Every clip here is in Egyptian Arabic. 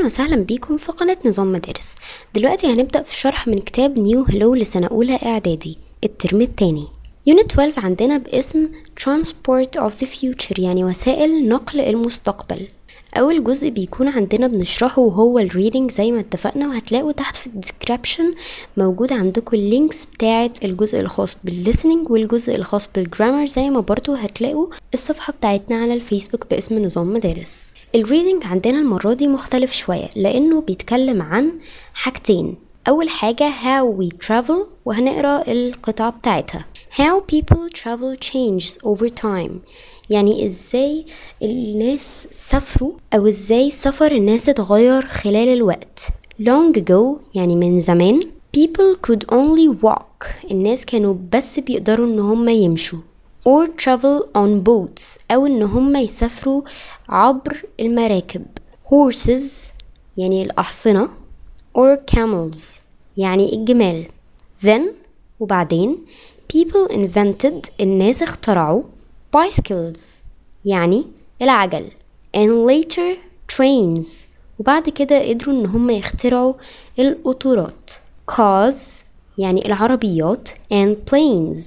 وسهلا بيكم في قناة نظام مدارس دلوقتي هنبدأ في شرح من كتاب نيو هلو لسنة أولى إعدادي الترم التاني يونت 12 عندنا باسم Transport of the Future يعني وسائل نقل المستقبل أول جزء بيكون عندنا بنشرحه وهو الريدنج زي ما اتفقنا وهتلاقوا تحت في الديسكريبشن موجود عندكم اللينكس بتاعة الجزء الخاص بالليسننج والجزء الخاص بالجرامر زي ما برضو هتلاقوا الصفحة بتاعتنا على الفيسبوك باسم نظام مدارس الريدنج عندنا المرة دي مختلف شوية لأنه بيتكلم عن حاجتين أول حاجة how we travel وهنقرأ القطعة بتاعتها how people travel changes over time يعني ازاي الناس سافروا او ازاي سفر الناس اتغير خلال الوقت long ago يعني من زمان people could only walk الناس كانوا بس بيقدروا ان هم يمشوا or travel on boats أو إن هم يسافروا عبر المراكب horses يعني الأحصنة or camels يعني الجمال then وبعدين people invented الناس اخترعوا bicycles يعني العجل and later trains وبعد كده قدروا إن هم يخترعوا القطورات cars يعني العربيات and planes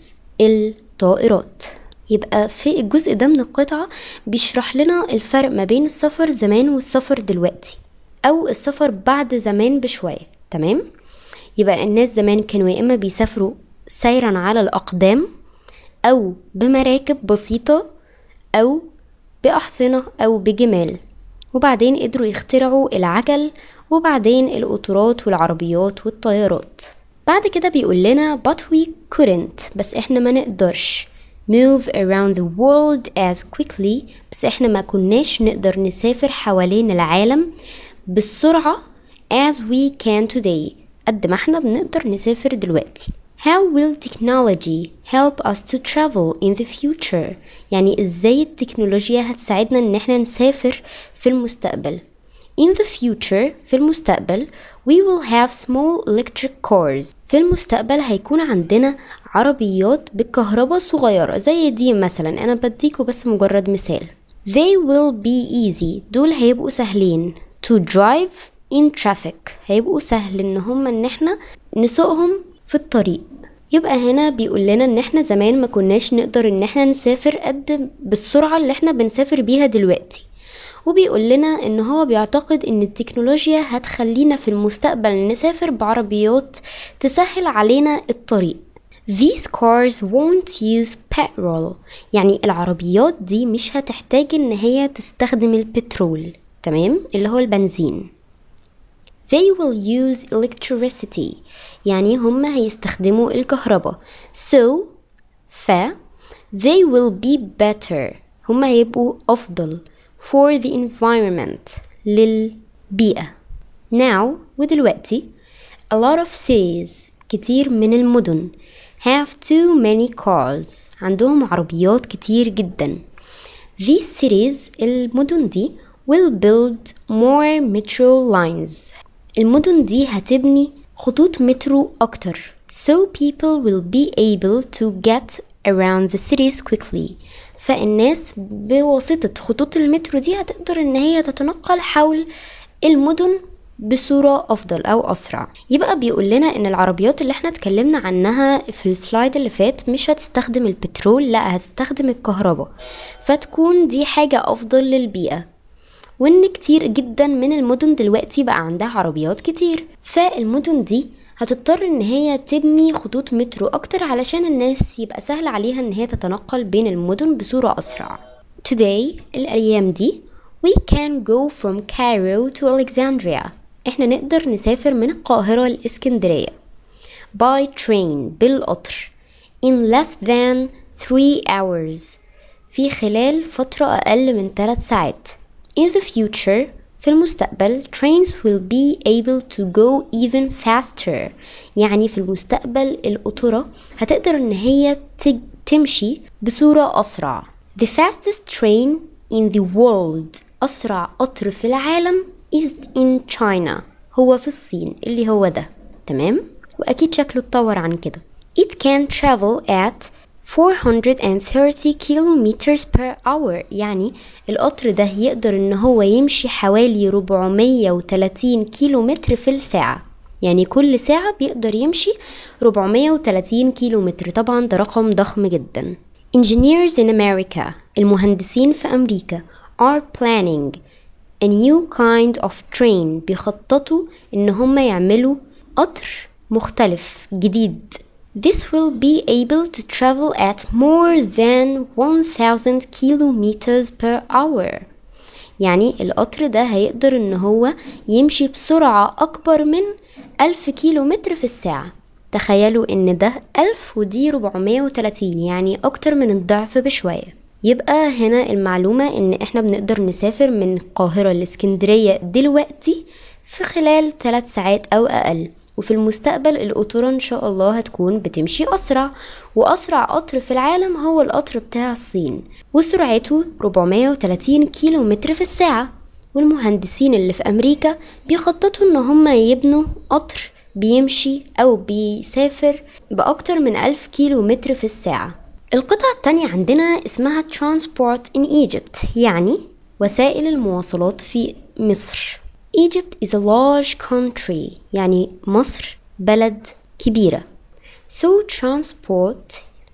الطائرات يبقى في الجزء ده من القطعة بيشرح لنا الفرق ما بين السفر زمان والسفر دلوقتي أو السفر بعد زمان بشوية تمام يبقى الناس زمان كانوا يا إما بيسافروا سيرا على الأقدام أو بمراكب بسيطة أو بأحصنة أو بجمال وبعدين قدروا يخترعوا العجل وبعدين القطارات والعربيات والطيارات بعد كده بيقول لنا but we couldn't بس احنا ما نقدرش move around the world as quickly بس احنا ما كناش نقدر نسافر حوالين العالم بالسرعة as we can today قد ما احنا بنقدر نسافر دلوقتي How will technology help us to travel in the future؟ يعني ازاي التكنولوجيا هتساعدنا ان احنا نسافر في المستقبل In the future في المستقبل we will have small electric cars في المستقبل هيكون عندنا عربيات بالكهرباء صغيرة زي دي مثلا أنا بديكوا بس مجرد مثال They will be easy دول هيبقوا سهلين to drive in traffic هيبقوا سهل ان هم ان احنا نسوقهم في الطريق يبقى هنا بيقول لنا ان احنا زمان ما كناش نقدر ان احنا نسافر قد بالسرعة اللي احنا بنسافر بيها دلوقتي وبيقول لنا ان هو بيعتقد ان التكنولوجيا هتخلينا في المستقبل نسافر بعربيات تسهل علينا الطريق These cars won't use petrol يعني العربيات دي مش هتحتاج ان هي تستخدم البترول تمام اللي هو البنزين They will use electricity يعني هم هيستخدموا الكهرباء so ف they will be better هم هيبقوا أفضل for the environment للبيئة now ودلوقتي a lot of cities كتير من المدن have too many cars عندهم عربيات كتير جدا these cities المدن دي will build more metro lines المدن دي هتبني خطوط مترو أكتر so people will be able to get around the cities quickly فالناس بواسطة خطوط المترو دي هتقدر إن هي تتنقل حول المدن بصورة أفضل أو أسرع يبقى بيقول لنا إن العربيات اللي احنا اتكلمنا عنها في السلايد اللي فات مش هتستخدم البترول لا هتستخدم الكهرباء فتكون دي حاجة أفضل للبيئة وإن كتير جدا من المدن دلوقتي بقى عندها عربيات كتير فالمدن دي هتضطر ان هي تبني خطوط مترو اكتر علشان الناس يبقى سهل عليها ان هي تتنقل بين المدن بصورة اسرع Today الايام دي we can go from Cairo to Alexandria احنا نقدر نسافر من القاهرة لإسكندرية by train بالقطر in less than 3 hours في خلال فترة أقل من 3 ساعات In the future في المستقبل trains will be able to go even faster يعني في المستقبل القطورة هتقدر ان هي تمشي بصورة أسرع The fastest train in the world أسرع قطر في العالم is in China هو في الصين اللي هو ده تمام وأكيد شكله اتطور عن كده It can travel at 430 kilometers per hour يعني القطر ده يقدر ان هو يمشي حوالي 430 كيلومتر في الساعة يعني كل ساعة بيقدر يمشي 430 كيلومتر طبعا ده رقم ضخم جدا Engineers in America المهندسين في أمريكا are planning a new kind of train بيخططوا إن هم يعملوا قطر مختلف جديد This will be able to travel at more than 1000 kilometers per hour يعني القطر ده هيقدر ان هو يمشي بسرعة اكبر من 1000 كيلو متر في الساعة تخيلوا ان ده 1000 ودي 430 يعني اكتر من الضعف بشوية يبقى هنا المعلومة ان احنا بنقدر نسافر من القاهرة لاسكندرية دلوقتي في خلال 3 ساعات او اقل وفي المستقبل القطورة ان شاء الله هتكون بتمشي اسرع واسرع قطر في العالم هو القطر بتاع الصين وسرعته 430 كيلو متر في الساعة والمهندسين اللي في امريكا بيخططوا ان هم يبنوا قطر بيمشي او بيسافر باكتر من ألف كيلو متر في الساعة القطعة التانية عندنا اسمها Transport in Egypt يعني وسائل المواصلات في مصر Egypt is a large country يعني مصر بلد كبيرة so transport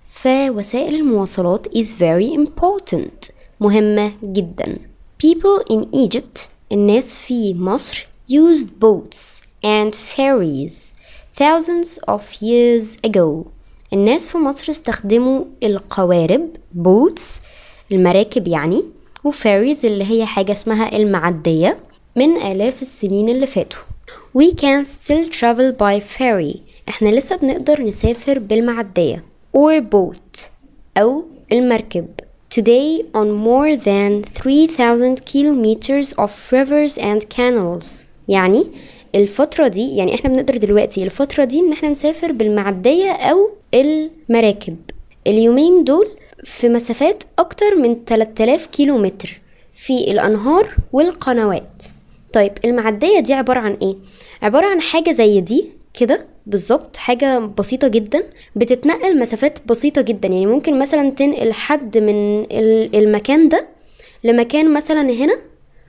فوسائل المواصلات is very important مهمة جدا people in Egypt الناس في مصر used boats and ferries thousands of years ago الناس في مصر استخدموا القوارب boats المراكب يعني وفيريز اللي هي حاجة اسمها المعدية من آلاف السنين اللي فاتوا We can still travel by ferry احنا لسه بنقدر نسافر بالمعدية or boat أو المركب Today on more than 3000 kilometers of rivers and canals يعني الفترة دي يعني احنا بنقدر دلوقتي الفترة دي ان احنا نسافر بالمعدية او المراكب اليومين دول في مسافات اكتر من 3000 كيلو متر في الانهار والقنوات طيب المعدية دي عبارة عن ايه عبارة عن حاجة زي دي كده بالظبط حاجة بسيطة جدا بتتنقل مسافات بسيطة جدا يعني ممكن مثلا تنقل حد من المكان ده لمكان مثلا هنا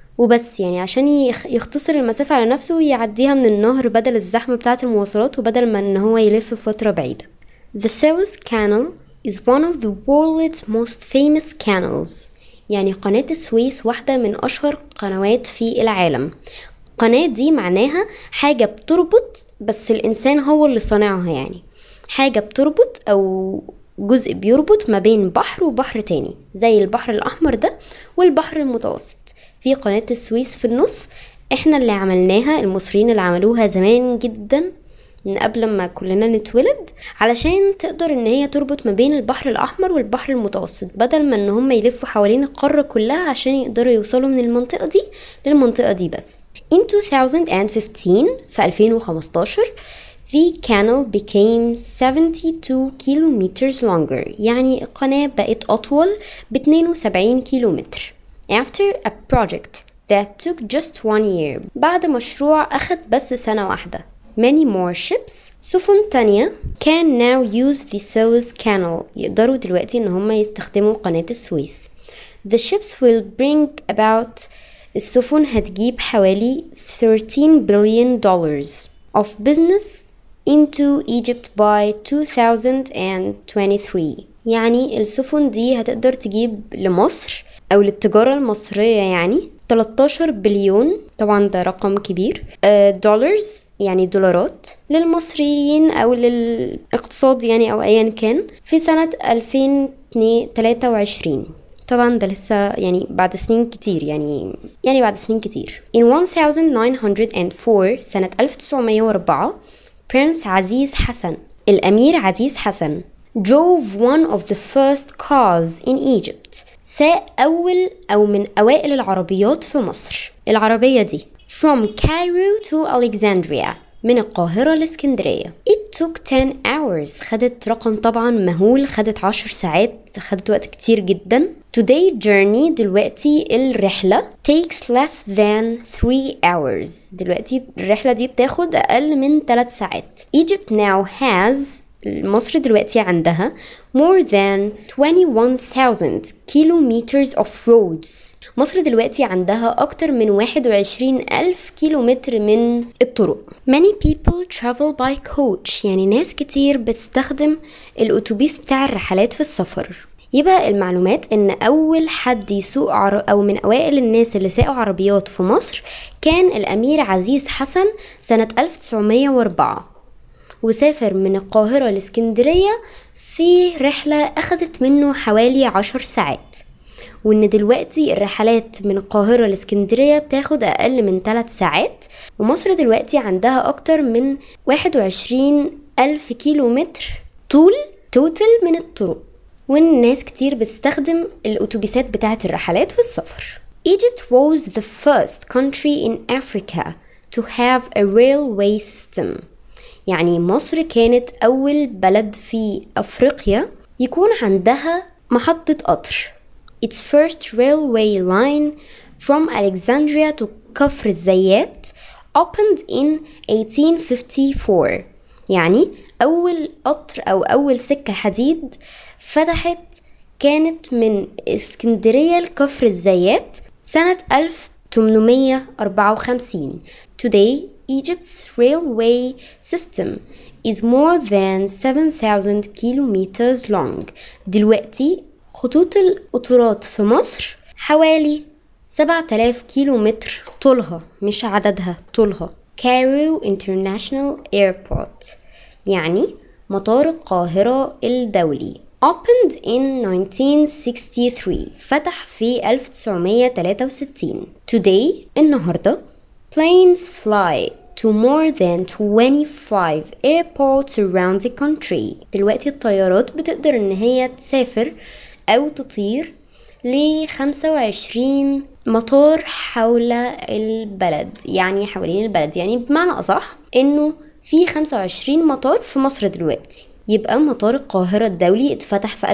وبس يعني عشان يختصر المسافة على نفسه ويعديها من النهر بدل الزحمة بتاعة المواصلات وبدل ما ان هو يلف فترة بعيدة The Suez Canal is one of the world's most famous canals يعني قناة السويس واحدة من أشهر قنوات في العالم قناة دي معناها حاجة بتربط بس الإنسان هو اللي صانعها يعني حاجة بتربط أو جزء بيربط ما بين بحر وبحر تاني زي البحر الأحمر ده والبحر المتوسط في قناة السويس في النص احنا اللي عملناها المصريين اللي عملوها زمان جدا من قبل ما كلنا نتولد علشان تقدر ان هي تربط ما بين البحر الاحمر والبحر المتوسط بدل ما ان هم يلفوا حوالين القارة كلها عشان يقدروا يوصلوا من المنطقة دي للمنطقة دي بس In 2015 في 2015 The canal became 72 kilometers longer يعني القناة بقت أطول ب 72 كيلومتر After a project that took just one year بعد مشروع أخد بس سنة واحدة many more ships سفن تانية can now use the Suez Canal يقدروا دلوقتي إن هم يستخدموا قناة السويس The ships will bring about السفن هتجيب حوالي 13 billion dollars of business into Egypt by 2023 يعني السفن دي هتقدر تجيب لمصر أو للتجارة المصرية يعني 13 بليون طبعا ده رقم كبير دولارز يعني دولارات للمصريين او للاقتصاد يعني او ايا كان في سنة 2023 طبعا ده لسه يعني بعد سنين كتير يعني يعني بعد سنين كتير in 1904 سنة 1904 برنس عزيز حسن الأمير عزيز حسن drove one of the first cars in Egypt ساق أول أو من أوائل العربيات في مصر العربية دي from Cairo to Alexandria من القاهرة لاسكندرية It took 10 hours خدت رقم طبعا مهول خدت 10 ساعات خدت وقت كتير جدا Today journey دلوقتي الرحلة takes less than 3 hours دلوقتي الرحلة دي بتاخد أقل من 3 ساعات Egypt now has مصر دلوقتي عندها more than 21,000 kilometers of roads مصر دلوقتي عندها أكتر من 21 ألف كيلومتر من الطرق many people travel by coach يعني ناس كتير بتستخدم الأتوبيس بتاع الرحلات في السفر يبقى المعلومات ان اول حد يسوق عر... او من اوائل الناس اللي ساقوا عربيات في مصر كان الامير عزيز حسن سنة 1904 وسافر من القاهرة لاسكندرية في رحلة أخدت منه حوالي عشر ساعات وإن دلوقتي الرحلات من القاهرة لاسكندرية بتاخد أقل من ثلاث ساعات ومصر دلوقتي عندها أكتر من واحد وعشرين ألف كيلو متر طول توتال من الطرق وإن ناس كتير بتستخدم الأتوبيسات بتاعة الرحلات في السفر Egypt was the first country in Africa to have a railway system يعني مصر كانت أول بلد في أفريقيا يكون عندها محطة قطر Its first railway line from Alexandria to كفر الزيات opened in 1854 يعني أول قطر أو أول سكة حديد فتحت كانت من اسكندرية لكفر الزيات سنة 1854 Today Egypt's railway system is more than 7,000 kilometers long دلوقتي خطوط القطارات في مصر حوالي 7000 كيلومتر طولها مش عددها طولها Cairo International Airport يعني مطار القاهرة الدولي opened in 1963 فتح في 1963 Today النهاردة planes fly to more than 25 airports around the country دلوقتي الطيارات بتقدر ان هي تسافر او تطير ل 25 مطار حول البلد يعني حوالين البلد يعني بمعنى اصح انه في 25 مطار في مصر دلوقتي يبقى مطار القاهرة الدولي اتفتح في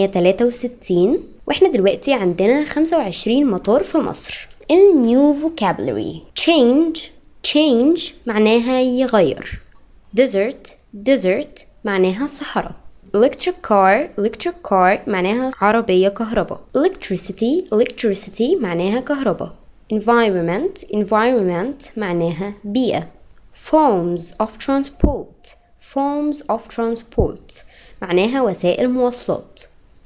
1963 واحنا دلوقتي عندنا 25 مطار في مصر النيو vocabulary change change معناها يغير desert desert معناها صحراء electric car electric car معناها عربية كهرباء electricity electricity معناها كهرباء environment environment معناها بيئة forms of transport forms of transport معناها وسائل مواصلات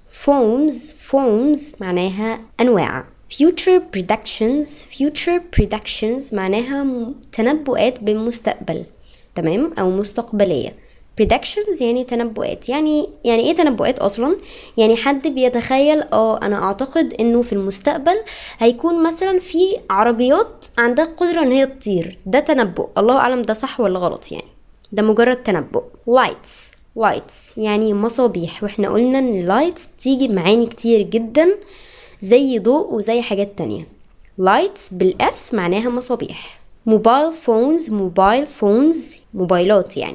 forms forms معناها أنواع future predictions future predictions معناها تنبؤات بالمستقبل تمام أو مستقبلية predictions يعني تنبؤات يعني يعني ايه تنبؤات اصلا يعني حد بيتخيل اه انا اعتقد انه في المستقبل هيكون مثلا في عربيات عندها قدرة ان هي تطير ده تنبؤ الله اعلم ده صح ولا غلط يعني ده مجرد تنبؤ lights lights يعني مصابيح واحنا قلنا ان lights بتيجي بمعاني كتير جدا زي ضوء وزي حاجات تانية lights بالاس معناها مصابيح موبايل فونز موبايل فونز موبايلات يعني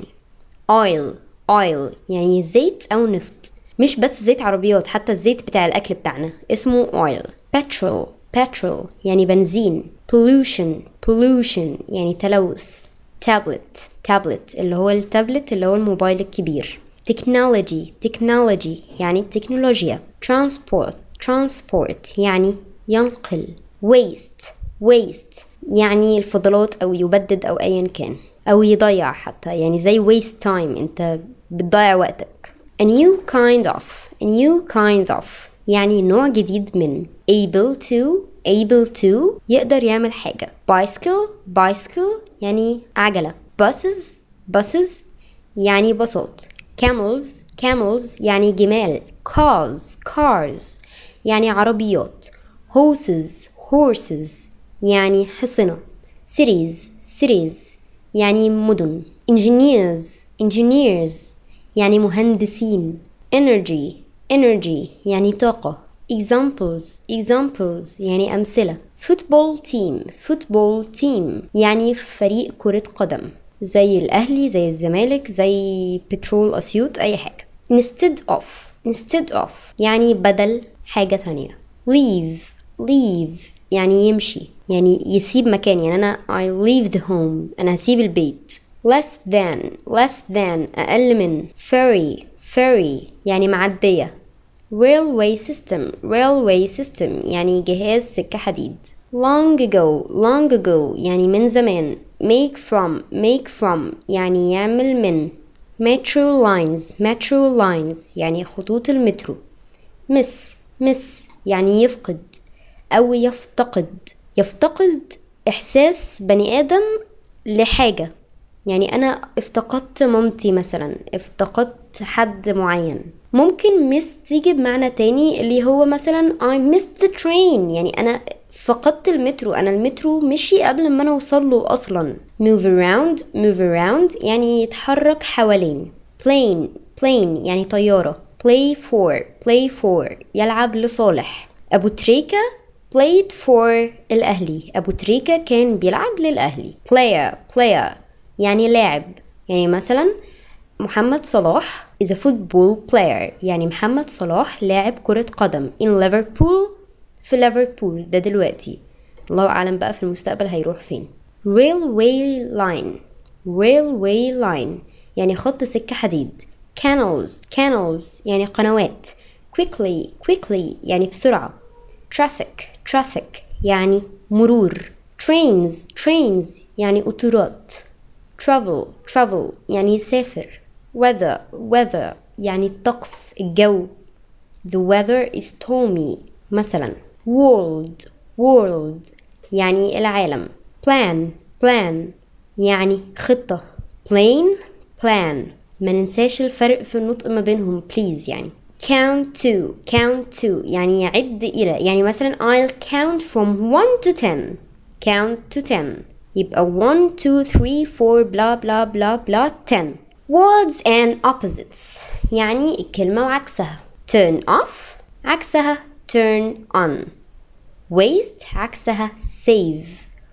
oil oil يعني زيت او نفط مش بس زيت عربيات حتى الزيت بتاع الاكل بتاعنا اسمه oil petrol petrol يعني بنزين pollution pollution يعني تلوث tablet tablet اللي هو التابلت اللي هو الموبايل الكبير technology technology يعني التكنولوجيا transport transport يعني ينقل waste waste يعني الفضلات او يبدد او ايا كان او يضيع حتى يعني زي waste time انت بتضيع وقتك a new kind of a new kind of يعني نوع جديد من able to able to يقدر يعمل حاجة bicycle bicycle يعني عجلة buses buses يعني باصات camels camels يعني جمال cars cars يعني عربيات horses horses يعني حصنة cities cities يعني مدن engineers engineers يعني مهندسين energy energy يعني طاقة examples examples يعني أمثلة football team football team يعني فريق كرة قدم زي الأهلي زي الزمالك زي بترول أسيوط أي حاجة instead of instead of يعني بدل حاجة ثانية leave leave يعني يمشي يعني يسيب مكان يعني أنا I leave the home أنا هسيب البيت less than less than أقل من ferry ferry يعني معدية railway system railway system يعني جهاز سكة حديد long ago long ago يعني من زمان make from make from يعني يعمل من metro lines metro lines يعني خطوط المترو miss miss يعني يفقد أو يفتقد يفتقد إحساس بني آدم لحاجة يعني أنا افتقدت مامتي مثلا افتقدت حد معين ممكن miss تيجي بمعنى تاني اللي هو مثلا I missed the train يعني أنا فقدت المترو أنا المترو مشي قبل ما أنا أوصل له أصلا move around move around يعني يتحرك حوالين plane plane يعني طيارة play for play for يلعب لصالح أبو تريكة played for الأهلي أبو تريكة كان بيلعب للأهلي player player يعني لاعب يعني مثلا محمد صلاح is a football player يعني محمد صلاح لاعب كرة قدم in Liverpool في ليفربول ده دلوقتي الله أعلم بقى في المستقبل هيروح فين railway line railway line يعني خط سكة حديد canals canals يعني قنوات quickly quickly يعني بسرعة traffic traffic يعني مرور trains trains يعني قطارات travel travel يعني يسافر weather weather يعني الطقس الجو the weather is stormy مثلا world world يعني العالم plan plan يعني خطة plane plan ما ننساش الفرق في النطق ما بينهم please يعني count to count to يعني يعد إلى يعني مثلا I'll count from 1 to 10 count to 10 يبقى 1 2 3 4 بلا بلا بلا بلا 10 words and opposites يعني الكلمة وعكسها turn off عكسها turn on waste عكسها save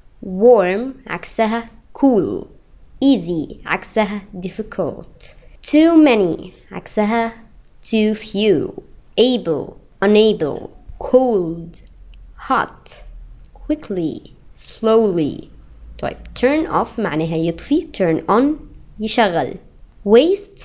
warm عكسها cool easy عكسها difficult too many عكسها too few able unable cold hot quickly slowly طيب turn off معناها يطفي turn on يشغل waste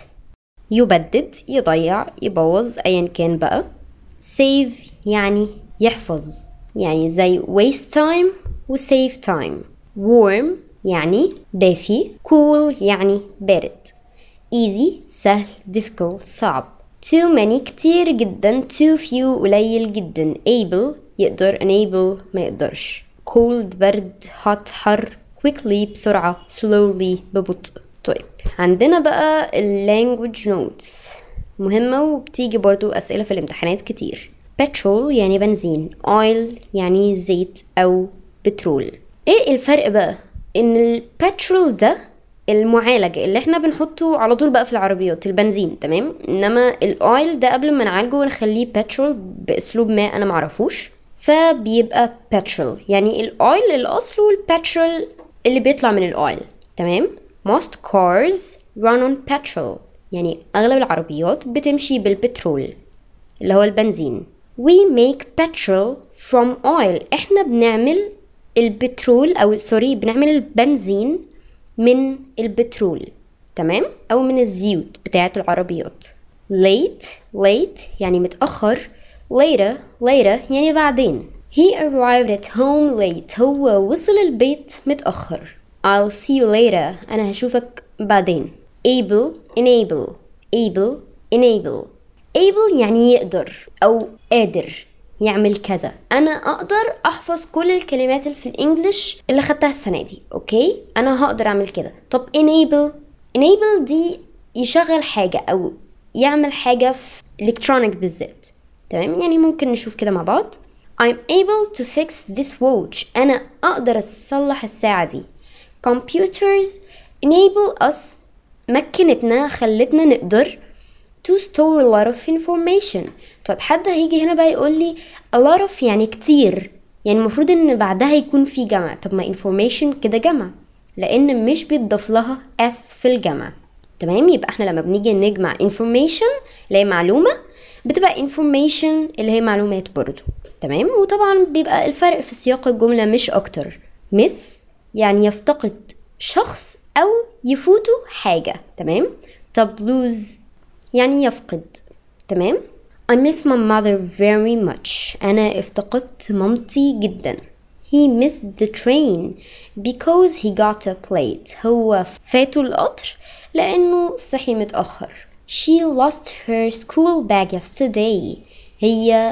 يبدد يضيع يبوظ ايا كان بقى save يعني يحفظ يعني زي waste time و save time warm يعني دافي cool يعني بارد easy سهل difficult صعب too many كتير جدا too few قليل جدا able يقدر unable ما يقدرش cold برد hot حر quickly بسرعة slowly ببطء طيب عندنا بقى ال language notes مهمة وبتيجي برضو أسئلة في الامتحانات كتير petrol يعني بنزين oil يعني زيت أو بترول ايه الفرق بقى ان البترول ده المعالج اللي احنا بنحطه على طول بقى في العربيات البنزين تمام انما الاويل ده قبل ما نعالجه ونخليه بترول باسلوب ما انا معرفوش فبيبقى بترول يعني الاويل الاصل والبترول اللي بيطلع من الاويل تمام most cars run on petrol يعني اغلب العربيات بتمشي بالبترول اللي هو البنزين we make petrol from oil احنا بنعمل البترول او سوري بنعمل البنزين من البترول تمام او من الزيوت بتاعه العربيات late late يعني متاخر later later يعني بعدين he arrived at home late هو وصل البيت متاخر I'll see you later انا هشوفك بعدين able enable able enable able يعني يقدر او قادر يعمل كذا انا اقدر احفظ كل الكلمات اللي في الانجليش اللي خدتها السنه دي اوكي انا هقدر اعمل كده طب enable enable دي يشغل حاجه او يعمل حاجه في الكترونيك بالذات تمام يعني ممكن نشوف كده مع بعض I'm able to fix this watch أنا أقدر أصلح الساعة دي computers enable us مكنتنا خلتنا نقدر to store a lot of information طيب حد هيجي هنا بقى يقول لي a lot of يعني كتير يعني المفروض ان بعدها يكون في جمع طب ما information كده جمع لان مش بيتضاف لها s في الجمع تمام يبقى احنا لما بنيجي نجمع information اللي هي معلومة بتبقى information اللي هي معلومات برضو تمام وطبعا بيبقى الفرق في سياق الجملة مش اكتر miss يعني يفتقد شخص أو يفوتوا حاجة تمام طب lose يعني يفقد تمام I miss my mother very much أنا افتقدت مامتي جدا He missed the train because he got up late هو فاته القطر لأنه صحي متأخر She lost her school bag yesterday هي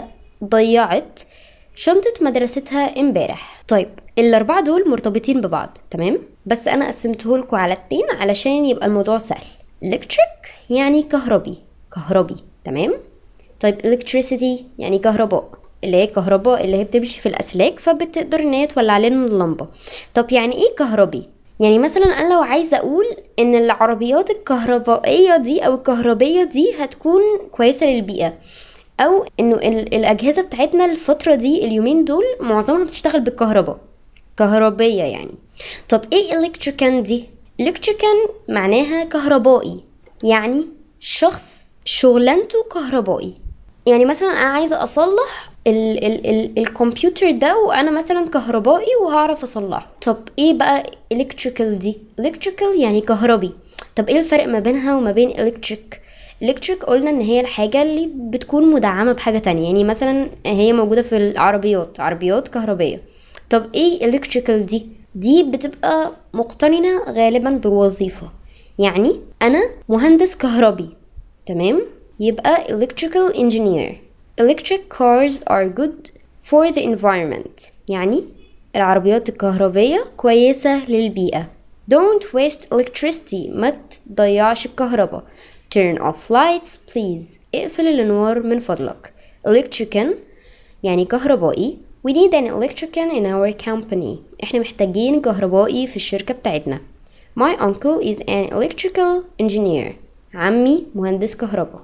ضيعت شنطة مدرستها امبارح طيب الأربعة دول مرتبطين ببعض تمام بس أنا قسمته لكم على اتنين علشان يبقى الموضوع سهل electric يعني كهربي كهربي تمام طيب electricity يعني كهرباء اللي هي الكهرباء اللي هي بتمشي في الأسلاك فبتقدر إن هي تولع لنا اللمبة طب يعني إيه كهربي؟ يعني مثلا أنا لو عايزة أقول إن العربيات الكهربائية دي أو الكهربية دي هتكون كويسة للبيئة أو إنه ال- الأجهزة بتاعتنا الفترة دي اليومين دول معظمها بتشتغل بالكهرباء كهربية يعني طب ايه electrican دي electrican معناها كهربائي يعني شخص شغلانته كهربائي يعني مثلا انا عايزه اصلح ال ال ال الكمبيوتر ده وانا مثلا كهربائي وهعرف اصلحه طب ايه بقى electrical دي electrical يعني كهربي طب ايه الفرق ما بينها وما بين electric electric قلنا ان هي الحاجة اللي بتكون مدعمة بحاجة تانية يعني مثلا هي موجودة في العربيات عربيات كهربية طب ايه electrical دي دي بتبقى مقترنة غالبا بالوظيفة يعني انا مهندس كهربي تمام يبقى electrical engineer electric cars are good for the environment يعني العربيات الكهربية كويسة للبيئة don't waste electricity ما تضيعش الكهرباء turn off lights please اقفل الانوار من فضلك electrician يعني كهربائي we need an electrician in our company احنا محتاجين كهربائي في الشركة بتاعتنا my uncle is an electrical engineer عمي مهندس كهرباء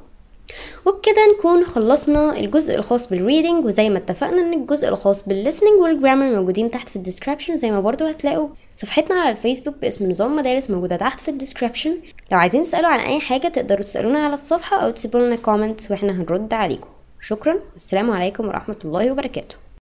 وبكده نكون خلصنا الجزء الخاص بالريدنج وزي ما اتفقنا ان الجزء الخاص بالlistening والجرامر موجودين تحت في الديسكربشن زي ما برضو هتلاقوا صفحتنا على الفيسبوك باسم نظام مدارس موجودة تحت في الديسكربشن لو عايزين تسألوا عن اي حاجة تقدروا تسألونا على الصفحة او تسيبوا لنا كومنت واحنا هنرد عليكم شكرا والسلام عليكم ورحمة الله وبركاته